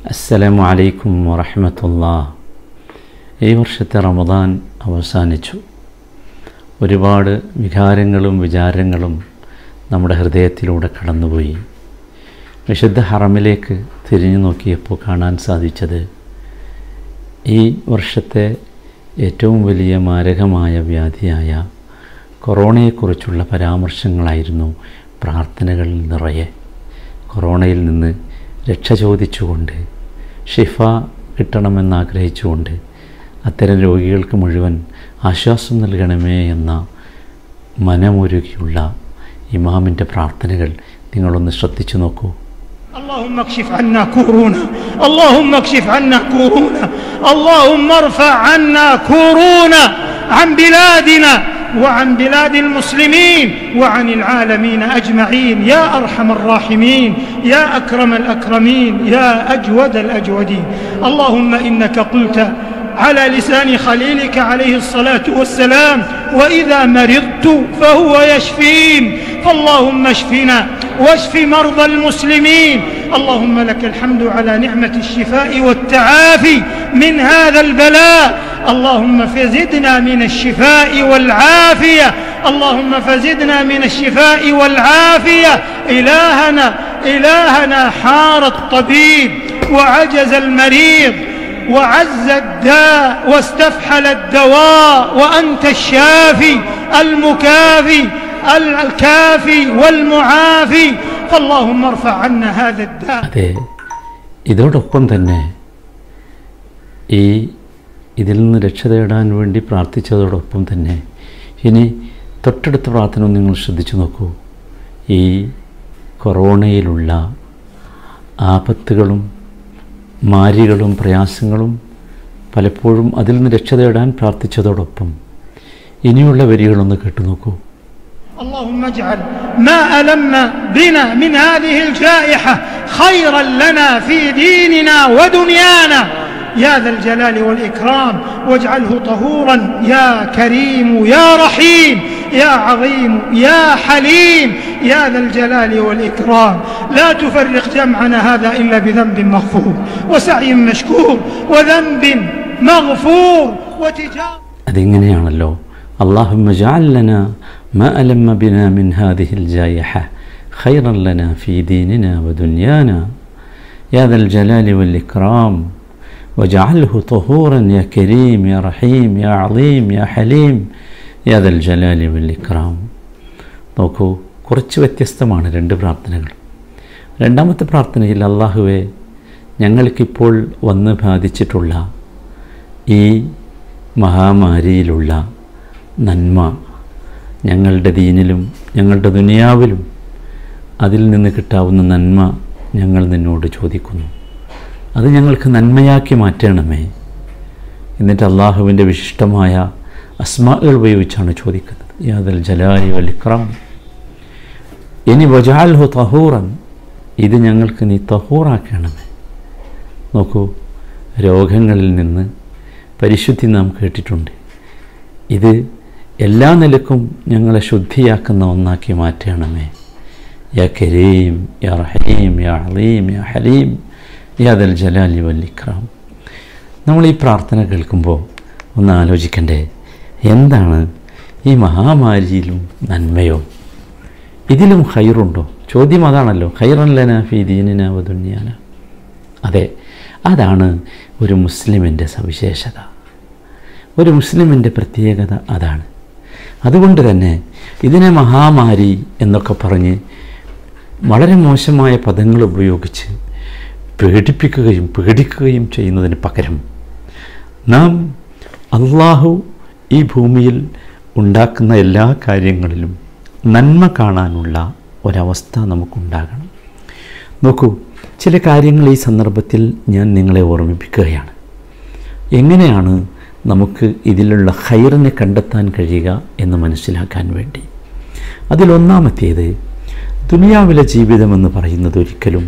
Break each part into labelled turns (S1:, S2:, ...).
S1: അസ്സലാമു അലൈക്കും വറഹമത്തുള്ള ഈ വർഷത്തെ റമദാൻ അവസാനിച്ചു ഒരുപാട് വികാരങ്ങളും വിചാരങ്ങളും നമ്മുടെ ഹൃദയത്തിലൂടെ കടന്നുപോയി വിശുദ്ധ ഹറമിലേക്ക് തിരിഞ്ഞു നോക്കിയപ്പോൾ കാണാൻ സാധിച്ചത് ഈ വർഷത്തെ ഏറ്റവും വലിയ മാരകമായ വ്യാധിയായ കൊറോണയെക്കുറിച്ചുള്ള പരാമർശങ്ങളായിരുന്നു പ്രാർത്ഥനകളിൽ നിറയെ കൊറോണയിൽ നിന്ന് രക്ഷ ചോദിച്ചുകൊണ്ട് ഷിഫ കിട്ടണമെന്നാഗ്രഹിച്ചുകൊണ്ട് അത്തരം രോഗികൾക്ക് മുഴുവൻ ആശ്വാസം നൽകണമേ എന്ന മനമൊരുകിയുള്ള ഇമാമിൻ്റെ പ്രാർത്ഥനകൾ നിങ്ങളൊന്ന് ശ്രദ്ധിച്ചു നോക്കൂ
S2: اللهم اكشف عنا كورونا اللهم اكشف عنا كورونا اللهم ارفع عنا كورونا عن بلادنا وعن بلاد المسلمين وعن العالمين اجمعين يا ارحم الراحمين يا اكرم الاكرمين يا اجود الاجودين اللهم انك قلت على لسان خليلك عليه الصلاه والسلام واذا مرضت فهو يشفين فاللهم اشفنا واشف مرضى المسلمين اللهم لك الحمد على نعمه الشفاء والتعافي من هذا البلاء اللهم فزدنا من الشفاء والعافيه اللهم فزدنا من الشفاء والعافيه الهنا الهنا حار الطبيب وعجز المريض وعز الداء واستفحل الدواء وانت الشافي المكافي الكافي والمعافي فاللهم ارفع عنا هذا الداء
S1: അതെ ഇതോടൊപ്പം തന്നെ ഈ ഇതിൽ നിന്ന് രക്ഷ തേടാൻ വേണ്ടി പ്രാർത്ഥിച്ചതോടൊപ്പം തന്നെ ഇനി തൊട്ടടുത്ത പ്രാർത്ഥന ഒന്ന് നിങ്ങൾ ശ്രദ്ധിച്ചു നോക്കൂ ഈ കൊറോണയിലുള്ള ആപത്തുകളും മാരികളും പ്രയാസങ്ങളും പലപ്പോഴും അതിൽ നിന്ന് രക്ഷ തേടാൻ പ്രാർത്ഥിച്ചതോടൊപ്പം ഇനിയുള്ള വരികളൊന്ന് കേട്ടു നോക്കൂ
S2: اللهم اجعل ما ألم بنا من هذه الجائحة خيرا لنا في ديننا ودنيانا يا ذا الجلال والإكرام واجعله طهورا يا كريم يا رحيم يا عظيم يا حليم يا ذا الجلال والإكرام لا تفرق جمعنا هذا إلا بذنب مغفور وسعي مشكور وذنب مغفور وتجارة
S1: അതിങ്ങനെയാണല്ലോ اللهم اجعل لنا ما ألم بنا من هذه الجائحة خيرا لنا في ديننا ودنيانا يا ذا الجلال والإكرام واجعله طهورا يا كريم يا رحيم يا عظيم يا حليم يا ذا الجلال والإكرام നോക്കൂ കുറച്ച് വ്യത്യസ്തമാണ് രണ്ട് പ്രാർത്ഥനകൾ രണ്ടാമത്തെ പ്രാർത്ഥനയിൽ അള്ളാഹുവെ ഞങ്ങൾക്കിപ്പോൾ വന്ന് ബാധിച്ചിട്ടുള്ള ഈ മഹാമാരിയിലുള്ള നന്മ ഞങ്ങളുടെ ദീനിലും ഞങ്ങളുടെ ദുനിയാവിലും അതിൽ നിന്ന് കിട്ടാവുന്ന നന്മ ഞങ്ങൾ നിന്നോട് ചോദിക്കുന്നു അത് ഞങ്ങൾക്ക് നന്മയാക്കി മാറ്റണമേ എന്നിട്ട് അള്ളാഹുവിൻ്റെ വിശിഷ്ടമായ അസ്മാകൾ ഉപയോഗിച്ചാണ് ചോദിക്കുന്നത് യാദൽ ജലാലി വലിക്രാം ഇനി വജാൽഹു തഹൂറൻ ഇത് ഞങ്ങൾക്ക് നീ തഹൂറാക്കണമേ നോക്കൂ രോഗങ്ങളിൽ നിന്ന് പരിശുദ്ധി നാം കേട്ടിട്ടുണ്ട് ഇത് എല്ലാ നിലക്കും ഞങ്ങളെ ശുദ്ധിയാക്കുന്ന ഒന്നാക്കി മാറ്റണമേ യാ കരീം യാ റഹീം യാ അലീം യാ ഹലീം യാ ദൽ ജലാലി വല്ലിക്രാം നമ്മൾ ഈ പ്രാർത്ഥന കേൾക്കുമ്പോൾ ഒന്ന് ആലോചിക്കണ്ടേ എന്താണ് ഈ മഹാമാരിയിലും നന്മയോ ഇതിലും ഹൈറുണ്ടോ ചോദ്യം അതാണല്ലോ ഹൈറല്ലന ഫി ദീനിന വദുന്യാന അതെ അതാണ് ഒരു മുസ്ലിമിൻ്റെ സവിശേഷത ഒരു മുസ്ലിമിൻ്റെ പ്രത്യേകത അതാണ് അതുകൊണ്ട് തന്നെ ഇതിനെ മഹാമാരി എന്നൊക്കെ പറഞ്ഞ് വളരെ മോശമായ പദങ്ങൾ ഉപയോഗിച്ച് പേടിപ്പിക്കുകയും പേടിക്കുകയും ചെയ്യുന്നതിന് പകരം നാം അള്ളാഹു ഈ ഭൂമിയിൽ ഉണ്ടാക്കുന്ന എല്ലാ കാര്യങ്ങളിലും നന്മ കാണാനുള്ള ഒരവസ്ഥ നമുക്കുണ്ടാകണം നോക്കൂ ചില കാര്യങ്ങൾ ഈ സന്ദർഭത്തിൽ ഞാൻ നിങ്ങളെ ഓർമ്മിപ്പിക്കുകയാണ് എങ്ങനെയാണ് നമുക്ക് ഇതിലുള്ള ഹൈറിനെ കണ്ടെത്താൻ കഴിയുക എന്ന് മനസ്സിലാക്കാൻ വേണ്ടി അതിലൊന്നാമത്തേത് ദുനിയാവിലെ ജീവിതമെന്ന് പറയുന്നത് ഒരിക്കലും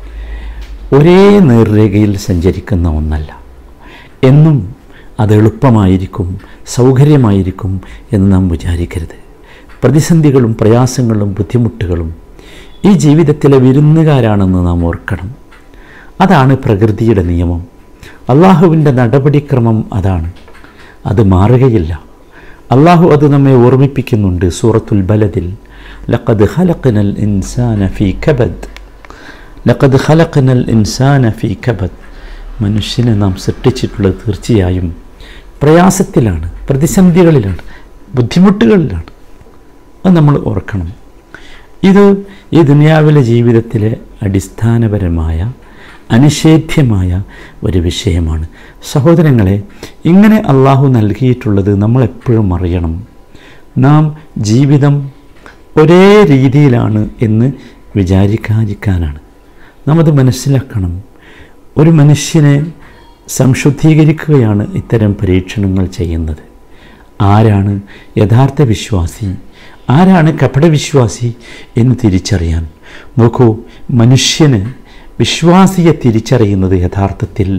S1: ഒരേ നേർരേഖയിൽ സഞ്ചരിക്കുന്ന ഒന്നല്ല എന്നും അത് എളുപ്പമായിരിക്കും സൗകര്യമായിരിക്കും എന്ന് നാം വിചാരിക്കരുത് പ്രതിസന്ധികളും പ്രയാസങ്ങളും ബുദ്ധിമുട്ടുകളും ഈ ജീവിതത്തിലെ വിരുന്നുകാരാണെന്ന് നാം ഓർക്കണം അതാണ് പ്രകൃതിയുടെ നിയമം അള്ളാഹുവിൻ്റെ നടപടിക്രമം അതാണ് അത് മാറുകയില്ല അള്ളാഹു അത് നമ്മെ ഓർമ്മിപ്പിക്കുന്നുണ്ട് സൂറത്തുൽ ബലദിൽ ലഖദ് ഖലഖനൽ ഇൻസാന ഫീ കബദ് ലഖദ് ഖലഖനൽ ഇൻസാന ഫീ കബദ് മനുഷ്യനെ നാം സൃഷ്ടിച്ചിട്ടുള്ളത് തീർച്ചയായും പ്രയാസത്തിലാണ് പ്രതിസന്ധികളിലാണ് ബുദ്ധിമുട്ടുകളിലാണ് അത് നമ്മൾ ഓർക്കണം ഇത് ഈ ദുനിയാവിലെ ജീവിതത്തിലെ അടിസ്ഥാനപരമായ അനിഷേധ്യമായ ഒരു വിഷയമാണ് സഹോദരങ്ങളെ ഇങ്ങനെ അള്ളാഹു നൽകിയിട്ടുള്ളത് നമ്മളെപ്പോഴും അറിയണം നാം ജീവിതം ഒരേ രീതിയിലാണ് എന്ന് വിചാരിക്കാതിരിക്കാനാണ് നാം അത് മനസ്സിലാക്കണം ഒരു മനുഷ്യനെ സംശുദ്ധീകരിക്കുകയാണ് ഇത്തരം പരീക്ഷണങ്ങൾ ചെയ്യുന്നത് ആരാണ് യഥാർത്ഥ വിശ്വാസി ആരാണ് കപടവിശ്വാസി എന്ന് തിരിച്ചറിയാൻ നോക്കൂ മനുഷ്യന് വിശ്വാസിയെ തിരിച്ചറിയുന്നത് യഥാർത്ഥത്തിൽ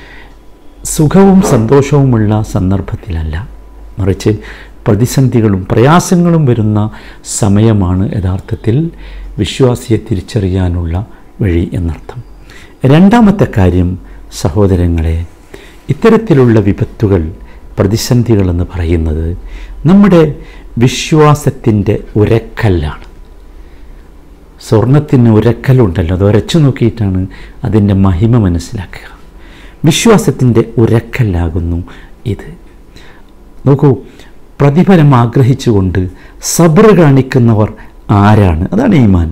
S1: സുഖവും സന്തോഷവുമുള്ള സന്ദർഭത്തിലല്ല മറിച്ച് പ്രതിസന്ധികളും പ്രയാസങ്ങളും വരുന്ന സമയമാണ് യഥാർത്ഥത്തിൽ വിശ്വാസിയെ തിരിച്ചറിയാനുള്ള വഴി എന്നർത്ഥം രണ്ടാമത്തെ കാര്യം സഹോദരങ്ങളെ ഇത്തരത്തിലുള്ള വിപത്തുകൾ പ്രതിസന്ധികളെന്ന് പറയുന്നത് നമ്മുടെ വിശ്വാസത്തിൻ്റെ ഉരക്കല്ലാണ് സ്വർണത്തിന് ഉരക്കലുണ്ടല്ലോ അത് ഉരച്ചു നോക്കിയിട്ടാണ് അതിൻ്റെ മഹിമ മനസ്സിലാക്കുക വിശ്വാസത്തിൻ്റെ ഉരക്കല്ലാകുന്നു ഇത് നോക്കൂ പ്രതിഫലം ആഗ്രഹിച്ചുകൊണ്ട് സബർ കാണിക്കുന്നവർ ആരാണ് അതാണ് ഈമാൻ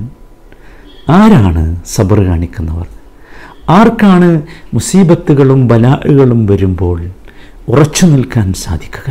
S1: ആരാണ് സബർ കാണിക്കുന്നവർ ആർക്കാണ് മുസീബത്തുകളും ബലാഹുകളും വരുമ്പോൾ ഉറച്ചു നിൽക്കാൻ സാധിക്കുക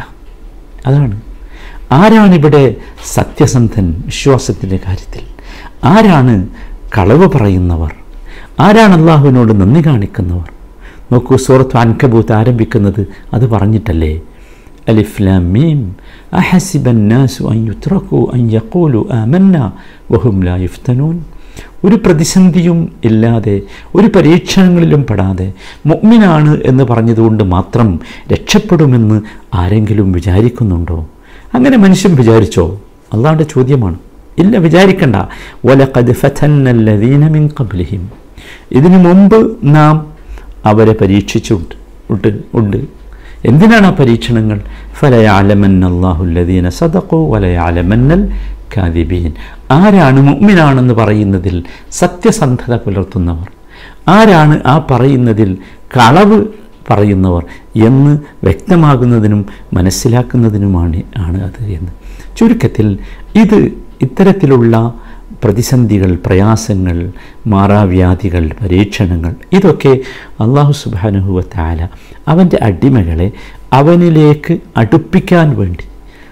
S1: അതാണ് ആരാണിവിടെ സത്യസന്ധൻ വിശ്വാസത്തിൻ്റെ കാര്യത്തിൽ ആരാണ് കളവ് പറയുന്നവർ ആരാണ് അള്ളാഹുവിനോട് നന്ദി കാണിക്കുന്നവർ നോക്കൂ സൂറത്ത് അൻകബൂത്ത് ആരംഭിക്കുന്നത് അത് പറഞ്ഞിട്ടല്ലേ അലിഫ്ലാം മീം അഹസിബൻ നാസു അൻ യുത്രക്കു അൻ യഖൂലു ആമന്ന വഹും ലാ യുഫ്തനൂൻ ഒരു പ്രതിസന്ധിയും ഇല്ലാതെ ഒരു പരീക്ഷണങ്ങളിലും പെടാതെ മുഗ്മിനാണ് എന്ന് പറഞ്ഞതുകൊണ്ട് മാത്രം രക്ഷപ്പെടുമെന്ന് ആരെങ്കിലും വിചാരിക്കുന്നുണ്ടോ അങ്ങനെ മനുഷ്യൻ വിചാരിച്ചോ അള്ളാഹുടെ ചോദ്യമാണ് ഇല്ല വിചാരിക്കണ്ട വലഖദ് ഫതന്നല്ലദീന മിൻ ഖബ്ലിഹിം ഇതിനു മുമ്പ് നാം അവരെ പരീക്ഷിച്ചുണ്ട് ഉണ്ട് ഉണ്ട് എന്തിനാണ് ആ പരീക്ഷണങ്ങൾ ഫലയാലമൻ അള്ളാഹുല്ലദീന സദഖു വലയാലമന്നൽ കാദിബീൻ ആരാണ് മുഅ്മിനാണെന്ന് പറയുന്നതിൽ സത്യസന്ധത പുലർത്തുന്നവർ ആരാണ് ആ പറയുന്നതിൽ കളവ് പറയുന്നവർ എന്ന് വ്യക്തമാകുന്നതിനും മനസ്സിലാക്കുന്നതിനുമാണ് ആണ് അത് എന്ന് ചുരുക്കത്തിൽ ഇത് ഇത്തരത്തിലുള്ള പ്രതിസന്ധികൾ പ്രയാസങ്ങൾ മാറാവ്യാധികൾ പരീക്ഷണങ്ങൾ ഇതൊക്കെ അള്ളാഹു സുബാനുഹുവ താല അവൻ്റെ അടിമകളെ അവനിലേക്ക് അടുപ്പിക്കാൻ വേണ്ടി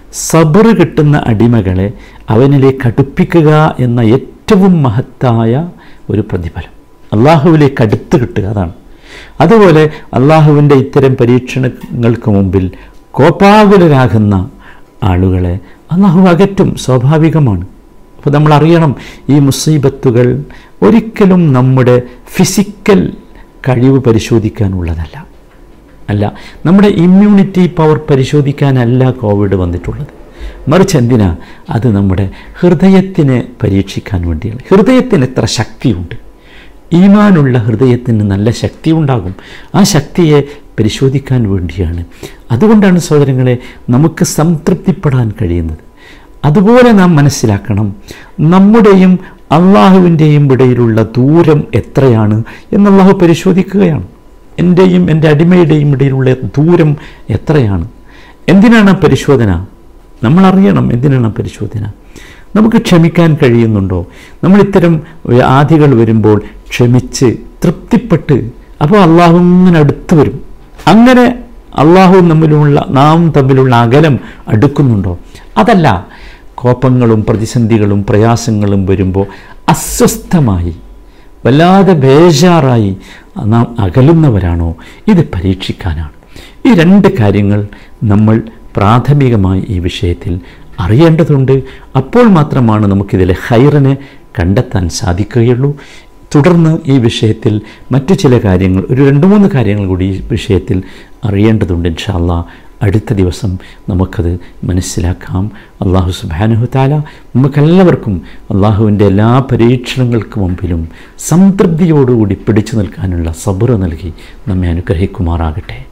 S1: സബർ കിട്ടുന്ന അടിമകളെ അവനിലേക്ക് അടുപ്പിക്കുക എന്ന ഏറ്റവും മഹത്തായ ഒരു പ്രതിഫലം അള്ളാഹുവിലേക്ക് അടുത്ത് കിട്ടുക അതാണ് അതുപോലെ അള്ളാഹുവിൻ്റെ ഇത്തരം പരീക്ഷണങ്ങൾക്ക് മുമ്പിൽ കോപാകുലരാകുന്ന ആളുകളെ അള്ളാഹു അകറ്റും സ്വാഭാവികമാണ് അപ്പോൾ നമ്മൾ അറിയണം ഈ മുസീബത്തുകൾ ഒരിക്കലും നമ്മുടെ ഫിസിക്കൽ കഴിവ് പരിശോധിക്കാനുള്ളതല്ല അല്ല നമ്മുടെ ഇമ്മ്യൂണിറ്റി പവർ പരിശോധിക്കാനല്ല കോവിഡ് വന്നിട്ടുള്ളത് മറിച്ച് എന്തിനാ അത് നമ്മുടെ ഹൃദയത്തിനെ പരീക്ഷിക്കാൻ വേണ്ടിയാണ് ഹൃദയത്തിന് എത്ര ശക്തിയുണ്ട് ഈമാനുള്ള ഹൃദയത്തിന് നല്ല ശക്തി ഉണ്ടാകും ആ ശക്തിയെ പരിശോധിക്കാൻ വേണ്ടിയാണ് അതുകൊണ്ടാണ് സഹോദരങ്ങളെ നമുക്ക് സംതൃപ്തിപ്പെടാൻ കഴിയുന്നത് അതുപോലെ നാം മനസ്സിലാക്കണം നമ്മുടെയും അള്ളാഹുവിൻ്റെയും ഇടയിലുള്ള ദൂരം എത്രയാണ് എന്ന് അള്ളാഹു പരിശോധിക്കുകയാണ് എൻ്റെയും എൻ്റെ അടിമയുടെയും ഇടയിലുള്ള ദൂരം എത്രയാണ് എന്തിനാണ് ആ പരിശോധന നമ്മൾ അറിയണം എന്തിനാണ് ആ പരിശോധന നമുക്ക് ക്ഷമിക്കാൻ കഴിയുന്നുണ്ടോ നമ്മൾ ഇത്തരം ആധികൾ വരുമ്പോൾ ക്ഷമിച്ച് തൃപ്തിപ്പെട്ട് അപ്പോൾ അള്ളാഹു ഇങ്ങനെ അടുത്ത് വരും അങ്ങനെ അള്ളാഹു തമ്മിലുള്ള നാം തമ്മിലുള്ള അകലം അടുക്കുന്നുണ്ടോ അതല്ല കോപങ്ങളും പ്രതിസന്ധികളും പ്രയാസങ്ങളും വരുമ്പോൾ അസ്വസ്ഥമായി വല്ലാതെ ബേജാറായി നാം അകലുന്നവരാണോ ഇത് പരീക്ഷിക്കാനാണ് ഈ രണ്ട് കാര്യങ്ങൾ നമ്മൾ പ്രാഥമികമായി ഈ വിഷയത്തിൽ അറിയേണ്ടതുണ്ട് അപ്പോൾ മാത്രമാണ് നമുക്കിതിലെ ഹൈറിനെ കണ്ടെത്താൻ സാധിക്കുകയുള്ളൂ തുടർന്ന് ഈ വിഷയത്തിൽ മറ്റു ചില കാര്യങ്ങൾ ഒരു രണ്ട് മൂന്ന് കാര്യങ്ങൾ കൂടി ഈ വിഷയത്തിൽ അറിയേണ്ടതുണ്ട് ഇൻഷാല്ല അടുത്ത ദിവസം നമുക്കത് മനസ്സിലാക്കാം അള്ളാഹു സുബാനുഹു താല നമുക്കെല്ലാവർക്കും അള്ളാഹുവിൻ്റെ എല്ലാ പരീക്ഷണങ്ങൾക്ക് മുമ്പിലും സംതൃപ്തിയോടുകൂടി പിടിച്ചു നിൽക്കാനുള്ള സബറ് നൽകി നമ്മെ അനുഗ്രഹിക്കുമാറാകട്ടെ